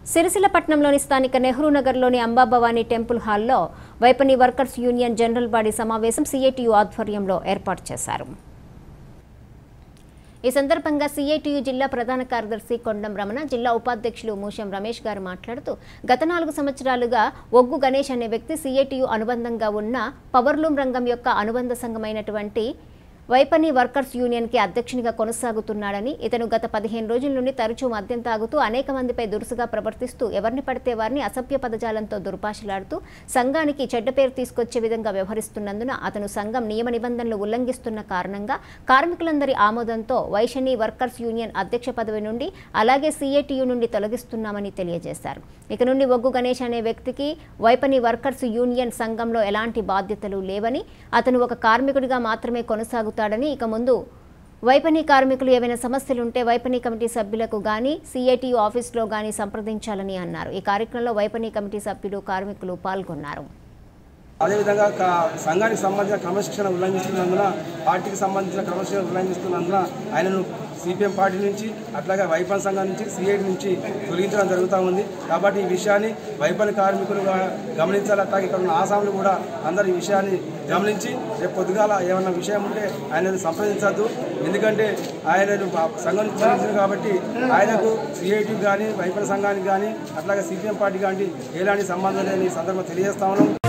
సిరిసిల్లపట్నంలోని స్థానిక నెహ్రూ నగర్లోని అంబాభవానీ టెంపుల్ హాల్లో వైపని వర్కర్స్ యూనియన్ జనరల్ బాడీ సమావేశం సిఐటియు ఆధ్వర్యంలో ఏర్పాటు చేశారు ఈ సందర్భంగా సిఐటియు జిల్లా ప్రధాన కార్యదర్శి కొండం రమణ జిల్లా ఉపాధ్యక్షులు మూషం రమేష్ గారు మాట్లాడుతూ గత నాలుగు సంవత్సరాలుగా ఒగ్గు గణేష్ అనే వ్యక్తి సిఐటియు అనుబంధంగా ఉన్న పవర్లూమ్ రంగం యొక్క అనుబంధ సంఘమైనటువంటి వైపని వర్కర్స్ యూనియన్కి అధ్యక్షునిగా కొనసాగుతున్నాడని ఇతను గత పదిహేను రోజుల నుండి తరచూ మద్యం తాగుతూ అనేక మందిపై దురుసుగా ప్రవర్తిస్తూ ఎవరిని పడితే వారిని అసభ్య పదజాలంతో దుర్భాషలాడుతూ సంఘానికి చెడ్డ పేరు తీసుకొచ్చే విధంగా వ్యవహరిస్తున్నందున అతను సంఘం నియమ నిబంధనలు ఉల్లంఘిస్తున్న కారణంగా కార్మికులందరి ఆమోదంతో వైశని వర్కర్స్ యూనియన్ అధ్యక్ష పదవి నుండి అలాగే సిఐటియు నుండి తొలగిస్తున్నామని తెలియజేశారు ఇక నుండి ఒగ్గు గణేష్ అనే వ్యక్తికి వైపని వర్కర్స్ యూనియన్ సంఘంలో ఎలాంటి బాధ్యతలు లేవని అతను ఒక కార్మికుడిగా మాత్రమే కొనసాగుతాడని ఇక ముందు వైపని కార్మికులు ఏవైనా సమస్యలుంటే వైపని కమిటీ సభ్యులకు గానీ సిఐటియు ఆఫీస్లో గానీ సంప్రదించాలని అన్నారు ఈ కార్యక్రమంలో వైపని కమిటీ సభ్యులు కార్మికులు పాల్గొన్నారు అదేవిధంగా క- సంఘానికి సంబంధించిన క్రమశిక్షణ ఉల్లంఘిస్తున్నందున పార్టీకి సంబంధించిన క్రమశిక్షణ ఉల్లంఘిస్తున్నందున ఆయనను సిపిఎం పార్టీ నుంచి అట్లాగే వైపన్ సంఘం నుంచి సిఐడి నుంచి తొలగించడం జరుగుతూ ఉంది కాబట్టి ఈ విషయాన్ని వైపన్ కార్మికులు గా- గమనించాలి అట్లాగే ఇక్కడ ఉన్న ఆసాములు కూడా అందరు ఈ విషయాన్ని గమనించి రేపు పొద్దుగాల ఏమన్నా విషయం ఉంటే ఆయనను సంప్రదించద్దు ఎందుకంటే ఆయనను పా- సంఘం నుంచి తొలగించారు కాబట్టి ఆయనకు సిఐటి కానీ వైపన్ సంఘానికి కానీ అట్లాగే సిపిఎం పార్టీ కానీ ఎలాంటి సంబంధం లేని సందర్భం తెలియజేస్తా ఉన్నాం